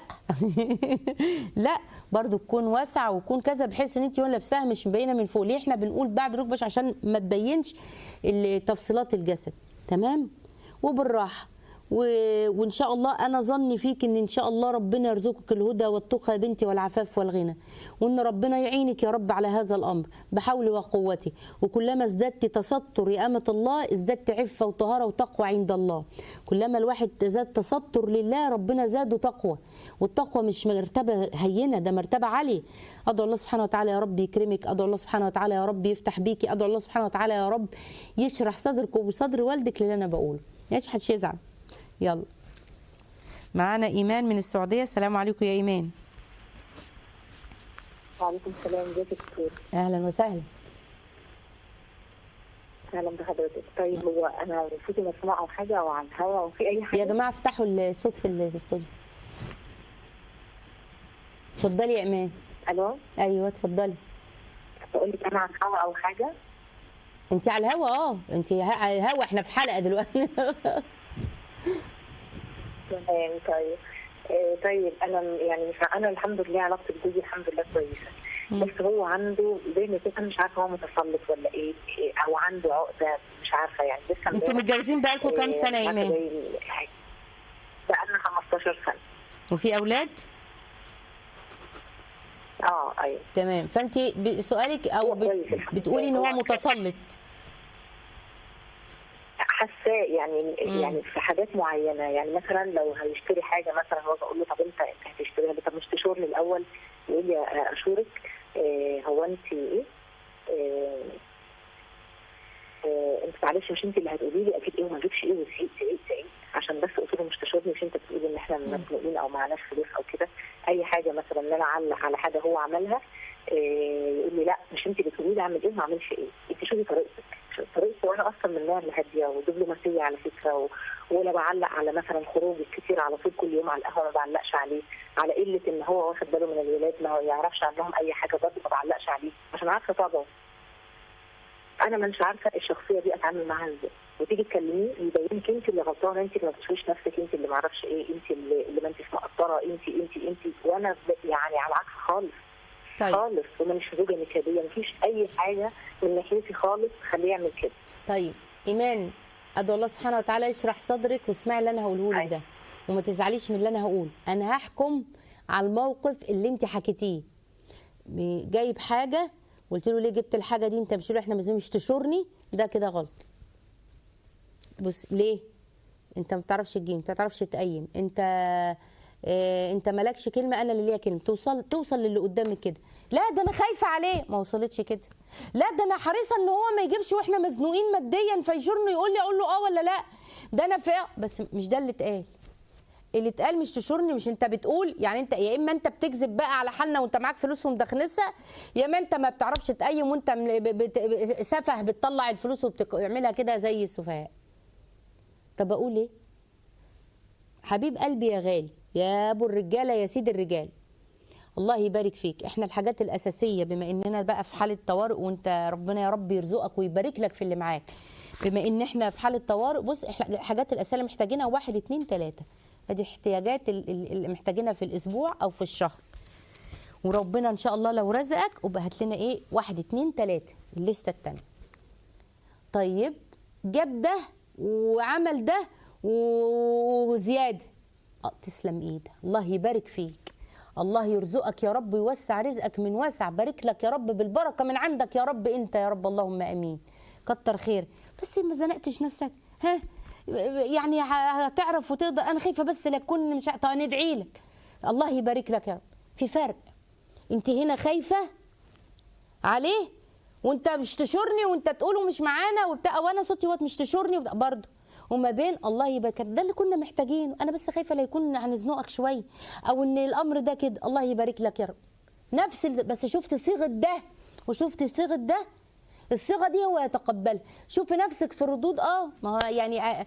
لا برضو تكون واسعه وتكون كذا بحيث ان انت ولا لابساها مش مبينه من فوق ليه احنا بنقول بعد ركبه عشان ما تبينش ال- تفصيلات الجسد تمام وبالراحه و... وان شاء الله انا ظني فيك ان ان شاء الله ربنا يرزقك الهدى والتقى يا بنتي والعفاف والغنى وان ربنا يعينك يا رب على هذا الامر بحول وقوتي وكلما ازددت تستر يا امه الله ازددت عفه وطهاره وتقوى عند الله كلما الواحد زاد تستر لله ربنا زاده تقوى والتقوى مش مرتبه هينه ده مرتبه عاليه ادعو الله سبحانه وتعالى يا رب يكرمك ادعو الله سبحانه وتعالى يا رب يفتح بيكي ادعو الله سبحانه وتعالى يا رب يشرح صدرك وصدر والدك اللي انا بقوله ماشي محدش يزعل يلا معانا ايمان من السعوديه السلام عليكم يا ايمان وعليكم السلام ازيك يا دكتور اهلا وسهلا اهلا بحضرتك طيب هو انا صوتي مسموع او حاجه او على الهوا او في اي حاجه يا جماعه افتحوا الصوت في الاستوديو اتفضلي يا ايمان الو ايوه اتفضلي بقول لك انا على الهوا او حاجه انت على الهوا اه انت ه- على الهوا احنا في حلقه دلوقتي تمام طيب آه، طيب انا يعني مش ع- انا الحمد لله علاقتي بجوزي الحمد لله كويسه بس هو عنده زي ما كده انا مش عارفه هو متسلط ولا ايه إيه، او عنده عقده مش عارفه يعني لسه انتوا امبارح، متجوزين بقالكم كام آه، سنه يا مش عارفة ايمان زي حاجة. بقالنا 15 سنه وفي اولاد اه ايوه تمام فانت ب- سؤالك او هو بت- كويس الحمد بتقولي ان لله. هو متسلط حاساه يعني يعني في حاجات معينه يعني مثلا لو هيشتري حاجه مثلا هو بقول له طب انت انت هتشتريها ليه؟ طب مش تشور لي الاول يقول لي آه، اشورك آه، هو انت ايه؟ آه، آه، انت معلش مش انت اللي هتقولي لي اكيد ايه وما اجيبش ايه وسعيد سعيد سعيد عشان بس قلت له مش تشورني مش انت بتقولي ان احنا مزنوقين او معناش فلوس او كده اي حاجه مثلا ان انا اعلق على حاجه هو عملها آه، يقول لي لا مش انت اللي بتقولي لي اعمل ايه وما اعملش ايه انت شوفي طريقتك طريقتي وانا اصلا من النوع اللي هاديه ودبلوماسيه على فكره و... ولا بعلق على مثلا خروجي كتير على طول كل يوم على القهوه ما بعلقش عليه على قله ان هو واخد باله من الولاد ما يعرفش عنهم اي حاجه برضه ما بعلقش عليه عشان عارفه طبعه انا مش عارفه الشخصيه دي اتعامل معاها ازاي وتيجي تكلميه يبينك انت اللي غلطانه انت اللي ما بتشوفيش نفسك انت اللي ما اعرفش ايه انت اللي, اللي ما انتش مقدره انت انت انت وانا ب- يعني على العكس خالص طيب خالص وانا مش زوجه نكديه مفيش اي حاجه من ناحيتي خالص تخليه يعمل كده طيب ايمان ادعو الله سبحانه وتعالى يشرح صدرك واسمعي اللي انا هقوله لك ده وما تزعليش من اللي انا هقول انا هحكم على الموقف اللي انت حكيتيه ب- جايب حاجه قلت له ليه جبت الحاجه دي انت مش احنا مش تشورني ده كده غلط بص ليه انت ما بتعرفش تجيب انت ما بتعرفش تقيم انت اه انت مالكش كلمه انا اللي ليا كلمه توصل توصل للي قدامك كده لا ده انا خايفه عليه ما وصلتش كده لا ده انا حريصه ان هو ما يجيبش واحنا مزنوقين ماديا فيشورني يقول لي اقول له اه ولا لا ده انا في بس مش ده اللي اتقال اللي اتقال مش تشورني مش انت بتقول يعني انت يا اما انت بتكذب بقى على حالنا وانت معاك فلوس ومدخنسه يا اما انت ما بتعرفش تقيم وانت من- ب- بت- سفه بتطلع الفلوس وبتعملها كده زي السفهاء طب اقول ايه حبيب قلبي يا غالي يا ابو الرجاله يا سيد الرجال الله يبارك فيك احنا الحاجات الاساسيه بما اننا بقى في حاله طوارئ وانت ربنا يا رب يرزقك ويبارك لك في اللي معاك بما ان احنا في حاله طوارئ بص احنا الحاجات الاساسيه اللي محتاجينها واحد اتنين تلاته ادي احتياجات ال- ال- اللي محتاجينها في الاسبوع او في الشهر وربنا ان شاء الله لو رزقك يبقى هات لنا ايه واحد اتنين تلاته الليسته التانيه طيب جاب ده وعمل ده وزياده اه تسلم ايدك الله يبارك فيك الله يرزقك يا رب ويوسع رزقك من وسع بارك لك يا رب بالبركه من عندك يا رب انت يا رب اللهم امين كتر خير بس ما زنقتش نفسك ها يعني ه- هتعرف وتقدر انا خايفه بس لا تكون مش ه- طب ندعي لك الله يبارك لك يا رب في فرق انت هنا خايفه عليه وانت مش تشورني وانت تقوله مش معانا وبتاع وانا صوتي وقت مش تشورني وبتاع برضه وما بين الله يبارك ده اللي كنا محتاجينه انا بس خايفه لا يكون هنزنقك شويه او ان الامر ده كده الله يبارك لك يا رب نفس ال... بس شفت صيغه ده وشفت صيغه ده الصيغه دي هو يتقبلها شوفي نفسك في الردود اه ما هو يعني ع-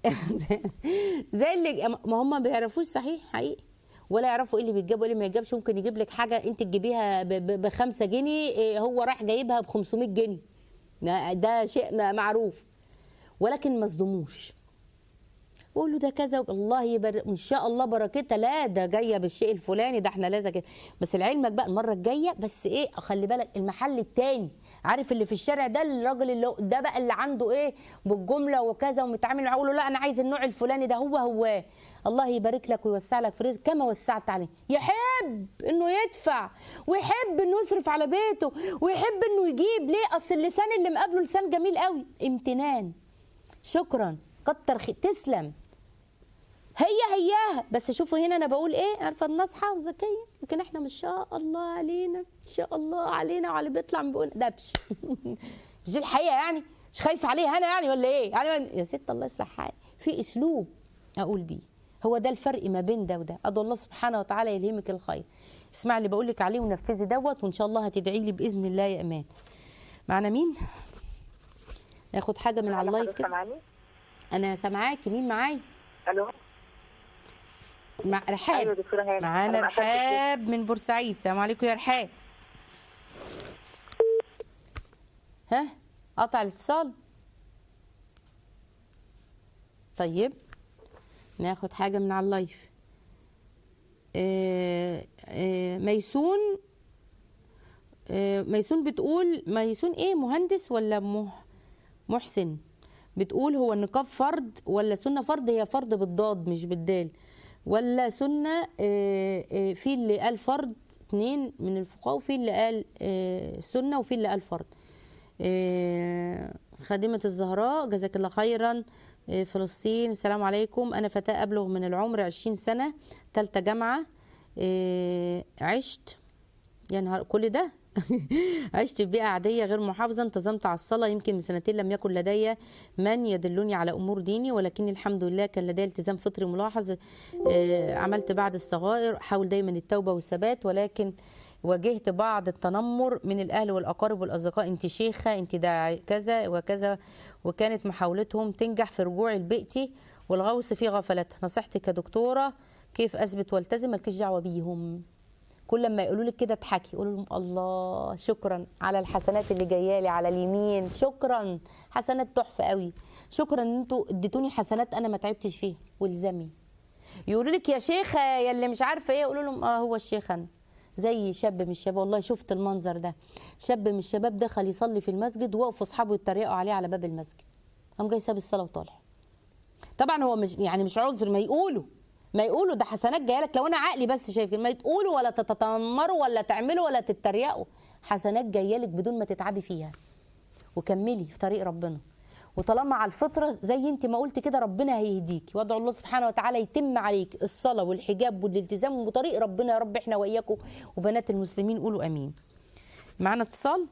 زي اللي ما هم ما بيعرفوش صحيح حقيقي ولا يعرفوا ايه اللي بيتجاب وايه اللي ما يتجابش ممكن يجيب لك حاجه انت تجيبيها ب 5 جنيه إيه هو راح جايبها ب 500 جنيه ده- ده شيء م- معروف ولكن ما صدموش قول له ده كذا الله يبارك ان شاء الله بركتها لا ده جايه بالشيء الفلاني ده احنا لازم كده بس لعلمك بقى المره الجايه بس ايه خلي بالك المحل التاني عارف اللي في الشارع ده الراجل اللي هو- ده بقى اللي عنده ايه بالجمله وكذا ومتعامل معاه اقول له لا انا عايز النوع الفلاني ده هو هو الله يبارك لك ويوسع لك في رزق كما وسعت عليه يحب انه يدفع ويحب انه يصرف على بيته ويحب انه يجيب ليه اصل اللسان اللي مقابله لسان جميل قوي امتنان شكرا كتر خير تسلم هي هياها بس شوفوا هنا انا بقول ايه عارفه النصحه وذكيه لكن احنا ما شاء الله علينا ان شاء الله علينا وعلى اللي بيطلع بيقول دبش مش دي الحقيقه يعني مش خايفه عليها انا يعني ولا ايه يعني يا ست الله يصلح حالي في اسلوب اقول بيه هو ده الفرق ما بين ده وده ادعو الله سبحانه وتعالى يلهمك الخير اسمع اللي بقول لك عليه ونفذي دوت وان شاء الله هتدعي لي باذن الله يا امان معنا مين ناخد حاجه من على اللايف حضرتك كده سامعاني؟ انا سامعاكي مين معايا الو مع رحاب ايوه دكتوره هاني معانا أنا ما قفلتش ليه؟ رحاب من بورسعيد السلام عليكم يا رحاب ها قطع الاتصال طيب ناخد حاجه من على اللايف آه، آه، ميسون آه، ميسون بتقول ميسون ايه مهندس ولا مح محسن بتقول هو النقاب فرض ولا سنة فرض هي فرض بالضاد مش بالدال ولا سنة آه، آه، في اللي قال فرض اتنين من الفقهاء وفي اللي قال آه، سنة وفي اللي قال فرض آه، خادمة الزهراء جزاك الله خيرا آه، فلسطين السلام عليكم أنا فتاة أبلغ من العمر 20 سنة تالتة جامعة آه، عشت يا نهار كل ده عشت في بيئة عادية غير محافظة انتظمت على الصلاة يمكن من سنتين لم يكن لدي من يدلني على أمور ديني ولكن الحمد لله كان لدي التزام فطري ملاحظ آه، عملت بعد الصغائر حاول دايما التوبة والثبات ولكن واجهت بعض التنمر من الأهل والأقارب والأصدقاء أنت شيخة أنت ده كذا وكذا وكانت محاولتهم تنجح في رجوعي لبيئتي والغوص في غفلتها نصيحتي كدكتورة كيف أثبت والتزم مالكيش دعوة بيهم كل ما يقولوا لك كده اضحكي قولوا لهم الله شكرا على الحسنات اللي جايه لي على اليمين شكرا حسنات تحفه قوي شكرا ان انتوا اديتوني حسنات انا ما تعبتش فيها والزمي يقولوا لك يا شيخه يا اللي مش عارفه ايه قولوا لهم اه هو الشيخ انا زي شاب من الشباب والله شفت المنظر ده شاب من الشباب دخل يصلي في المسجد وقفوا اصحابه يتريقوا عليه على باب المسجد قام جاي ساب الصلاه وطالع طبعا هو مش يعني مش عذر ما يقولوا ما يقولوا ده حسنات جايه لك لو انا عقلي بس شايف كده ما تقولوا ولا تتنمروا ولا تعملوا ولا تتريقوا حسنات جايه لك بدون ما تتعبي فيها وكملي في طريق ربنا وطالما على الفطره زي انت ما قلت كده ربنا هيهديك وادعو الله سبحانه وتعالى يتم عليك الصلاه والحجاب والالتزام وطريق ربنا يا رب احنا واياكم وبنات المسلمين قولوا امين معانا اتصال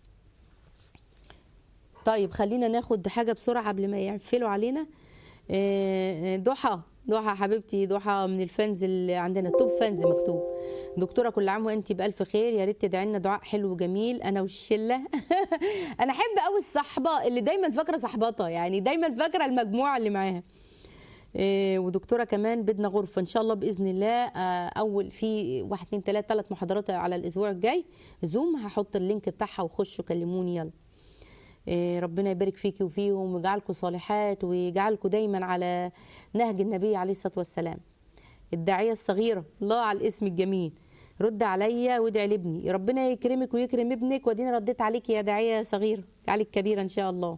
طيب خلينا ناخد حاجه بسرعه قبل ما يقفلوا علينا آه، آه، ضحى ضحى حبيبتي ضحى من الفانز اللي عندنا توب فانز مكتوب دكتوره كل عام وانت بالف خير يا ريت تدعي لنا دعاء حلو وجميل انا والشله انا احب قوي الصحبه اللي دايما فاكره صاحبتها يعني دايما فاكره المجموعه اللي معاها إيه، ودكتوره كمان بدنا غرفه ان شاء الله باذن الله آه، اول في واحد اتنين تلاته ثلاث محاضرات على الاسبوع الجاي زوم هحط اللينك بتاعها وخشوا كلموني يلا إيه، ربنا يبارك فيكي وفيهم ويجعلكم صالحات ويجعلكم دايما على نهج النبي عليه الصلاه والسلام الداعيه الصغيره الله على الاسم الجميل رد عليا وادعي لابني ربنا يكرمك ويكرم ابنك واديني رديت عليك يا داعيه صغيره عليك كبيره ان شاء الله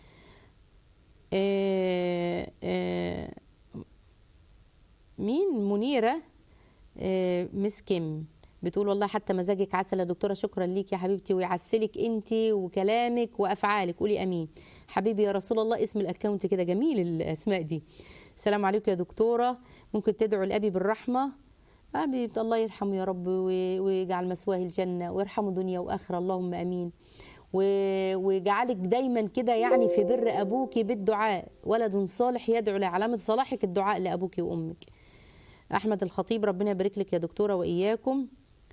إيه، إيه، مين منيره آه، مس كيم بتقول والله حتى مزاجك عسل يا دكتوره شكرا ليك يا حبيبتي ويعسلك انت وكلامك وافعالك قولي امين حبيبي يا رسول الله اسم الاكونت كده جميل الاسماء دي السلام عليكم يا دكتوره ممكن تدعو لابي بالرحمه أبي الله يرحمه يا رب وي- ويجعل مثواه الجنة ويرحمه دنيا وآخرة اللهم أمين و- ويجعلك دايما كده يعني في بر أبوك بالدعاء ولد صالح يدعو لعلامة صلاحك الدعاء لأبوك وأمك أحمد الخطيب ربنا يبارك لك يا دكتورة وإياكم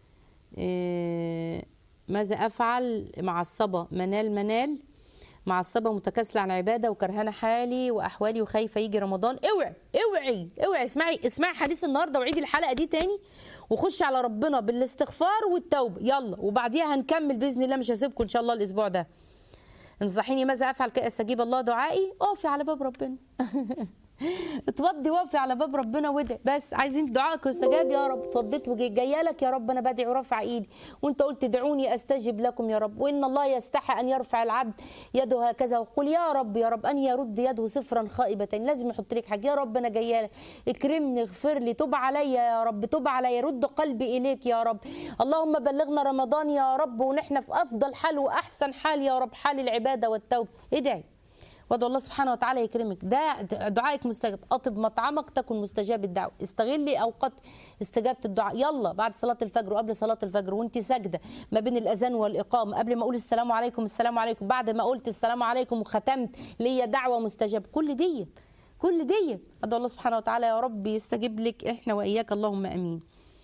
إيه، ماذا أفعل معصبة منال منال معصبة متكاسلة عن عبادة وكرهانة حالي وأحوالي وخايفة يجي رمضان اوعي اوعي اوعي اسمعي اسمعي حديث النهاردة وعيدي الحلقة دي تاني وخشي على ربنا بالاستغفار والتوبة يلا وبعديها هنكمل بإذن الله مش هسيبكم إن شاء الله الأسبوع ده انصحيني ماذا أفعل كي أستجيب الله دعائي اقفي على باب ربنا اتوضي وقفي على باب ربنا وادعي بس عايزين دعائك يستجاب يا رب اتوضيت وجايه لك يا رب انا بدعي ورافع ايدي وانت قلت ادعوني استجب لكم يا رب وان الله يستحى ان يرفع العبد يده هكذا وقل يا رب يا رب ان يرد يده صفرا خائبه لازم يحط لك حاجه يا رب انا جايه لك اكرمني اغفر لي تب عليا يا رب تب عليا رد قلبي اليك يا رب اللهم بلغنا رمضان يا رب ونحن في افضل حال واحسن حال يا رب حال العباده والتوبه ادعي وادعو الله سبحانه وتعالى يكرمك ده دعائك مستجاب اطب مطعمك تكن مستجاب الدعوه استغلي اوقات استجابه الدعاء يلا بعد صلاه الفجر وقبل صلاه الفجر وانت ساجده ما بين الاذان والاقامه قبل ما اقول السلام عليكم السلام عليكم بعد ما قلت السلام عليكم وختمت ليا دعوه مستجاب كل ديت كل ديت ادعو الله سبحانه وتعالى يا رب يستجيب لك احنا واياك اللهم امين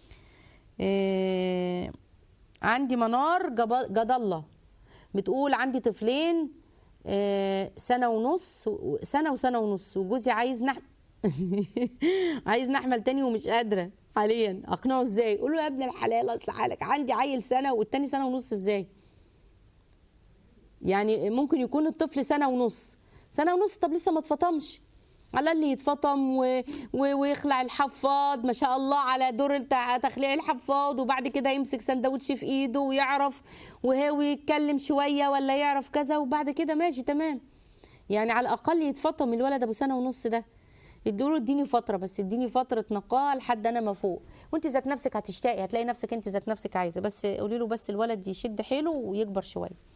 إيه عندي منار جب- جد الله بتقول عندي طفلين آه، سنة ونص و- سنة وسنة ونص وجوزي عايز نحمل عايز نحمل تاني ومش قادرة حاليا اقنعه ازاي قول له يا ابن الحلال اصل حالك عندي عيل سنة والتاني سنة ونص ازاي يعني ممكن يكون الطفل سنة ونص سنة ونص طب لسه ما اتفطمش على اللي يتفطم و... و... ويخلع الحفاض ما شاء الله على دور بتاع تخليع الحفاض وبعد كده يمسك سندوتش في ايده ويعرف وهو يتكلم شويه ولا يعرف كذا وبعد كده ماشي تمام يعني على الاقل يتفطم الولد ابو سنه ونص ده ادوا له اديني فتره بس اديني فتره نقاهه لحد انا ما فوق وانت ذات نفسك هتشتاقي هتلاقي نفسك انت ذات نفسك عايزه بس قولي له بس الولد يشد حيله ويكبر شويه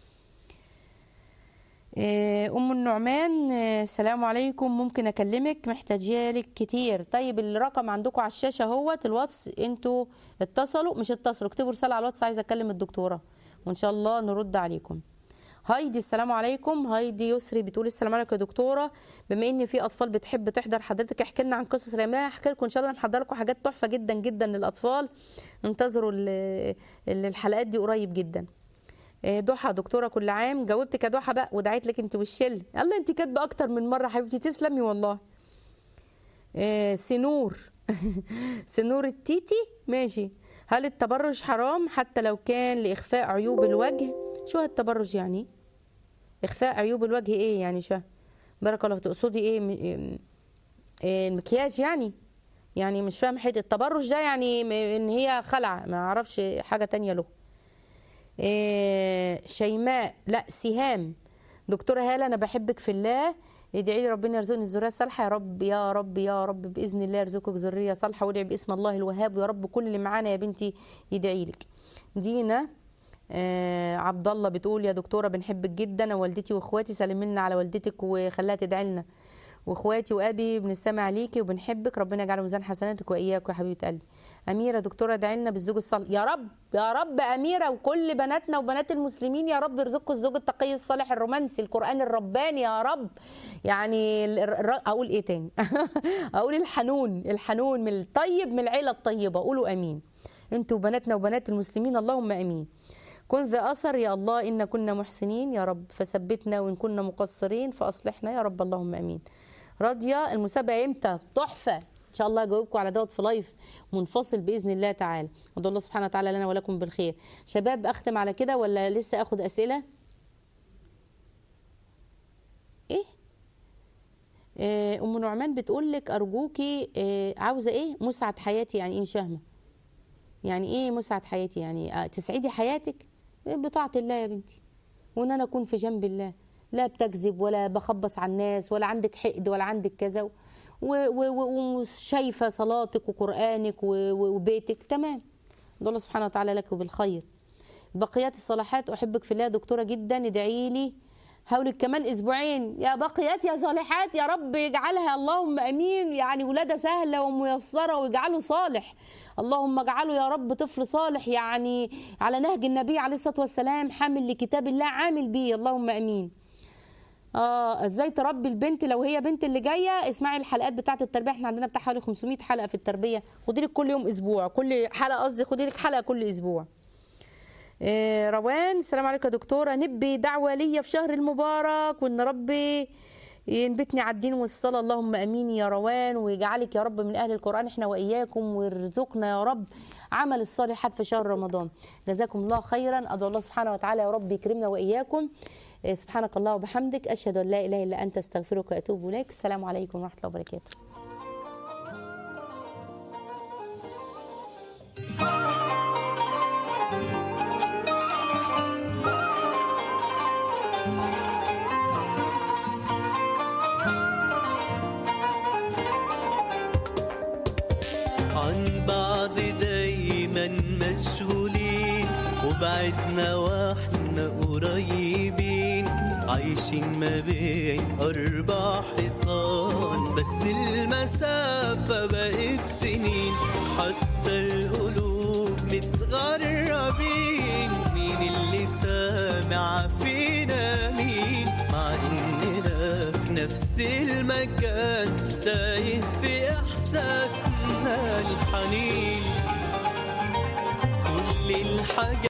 إيه، ام النعمان إيه، السلام عليكم ممكن اكلمك محتاجالك كتير طيب الرقم عندكم على الشاشه اهوت الواتس انتوا اتصلوا مش اتصلوا اكتبوا رساله على الواتس عايزه اكلم الدكتوره وان شاء الله نرد عليكم هايدي السلام عليكم هايدي يسري بتقول السلام عليكم يا دكتوره بما ان في اطفال بتحب تحضر حضرتك احكي لنا عن قصص رماها احكي لكم ان شاء الله انا محضر لكم حاجات تحفه جدا جدا للاطفال انتظروا ال- ال- الحلقات دي قريب جدا إيه، ضحى دكتوره كل عام جاوبتك يا ضحى بقى ودعيت لك انت والشل يلا انت كاتبه اكتر من مره حبيبتي تسلمي والله إيه، سنور سنور التيتي ماشي هل التبرج حرام حتى لو كان لاخفاء عيوب الوجه شو هالتبرج يعني اخفاء عيوب الوجه ايه يعني شو بارك الله تقصدي ايه م- إيه المكياج يعني يعني مش فاهم حته التبرج ده يعني م- ان هي خلع ما اعرفش حاجه تانية له إيه، شيماء لا سهام دكتوره هاله انا بحبك في الله ادعي لي ربنا يرزقني الذريه الصالحه يا رب يا رب يا رب باذن الله يرزقك ذريه صالحه وادعي باسم الله الوهاب ويا رب كل اللي معانا يا بنتي يدعي لك دينا آه عبد الله بتقول يا دكتوره بنحبك جدا انا والدتي واخواتي سلمنا على والدتك وخلاها تدعي لنا واخواتي وابي بنستمع ليكي وبنحبك ربنا يجعله ميزان حسناتك واياك يا حبيبه قلبي اميره دكتوره ادعي لنا بالزوج الصالح يا رب يا رب اميره وكل بناتنا وبنات المسلمين يا رب يرزقكم الزوج التقي الصالح الرومانسي القران الرباني يا رب يعني ال- الر- اقول ايه تاني اقول الحنون الحنون من الطيب من العيله الطيبه قولوا امين انتوا بناتنا وبنات المسلمين اللهم امين كن ذا اثر يا الله ان كنا محسنين يا رب فثبتنا وان كنا مقصرين فاصلحنا يا رب اللهم امين راضيه المسابقه امتى تحفه ان شاء الله اجاوبكم على دوت في لايف منفصل باذن الله تعالى ادعو الله سبحانه وتعالى لنا ولكم بالخير شباب اختم على كده ولا لسه اخد اسئله ايه آه، ام نعمان بتقول لك ارجوكي آه، عاوزه ايه مسعد حياتي يعني ايه مش فاهمه يعني ايه مسعد حياتي يعني آه، تسعدي حياتك بطاعه الله يا بنتي وان انا اكون في جنب الله لا بتكذب ولا بخبص على الناس ولا عندك حقد ولا عندك كذا و- و- و- وشايفه صلاتك وقرانك و- و- وبيتك تمام ده الله سبحانه وتعالى لك بالخير بقيات الصلاحات احبك في الله دكتوره جدا ادعي لي هولك كمان اسبوعين يا بقيات يا صالحات يا رب يجعلها اللهم امين يعني ولاده سهله وميسره ويجعله صالح اللهم اجعله يا رب طفل صالح يعني على نهج النبي عليه الصلاه والسلام حامل لكتاب الله عامل بيه اللهم امين اه ازاي تربي البنت لو هي بنت اللي جايه اسمعي الحلقات بتاعه التربيه احنا عندنا بتاع حوالي 500 حلقه في التربيه خدي لك كل يوم اسبوع كل حلقه قصدي خدي لك حلقه كل اسبوع آه، روان السلام عليكم يا دكتوره نبي دعوه ليا في شهر المبارك وان ربي ينبتني على الدين والصلاه اللهم امين يا روان ويجعلك يا رب من اهل القران احنا واياكم ويرزقنا يا رب عمل الصالحات في شهر رمضان جزاكم الله خيرا ادعو الله سبحانه وتعالى يا رب يكرمنا واياكم آه، سبحانك الله وبحمدك اشهد ان لا اله الا انت استغفرك واتوب اليك السلام عليكم ورحمه الله وبركاته عن بعض دايما مشغولين وبعدنا واحنا قريبين عايشين ما بين أربع حيطان بس المسافة بقت سنين حتى القلوب متغربين مين اللي سامع فينا مين مع إننا في نفس المكان تايه في إحساسنا الحنين كل الحاجات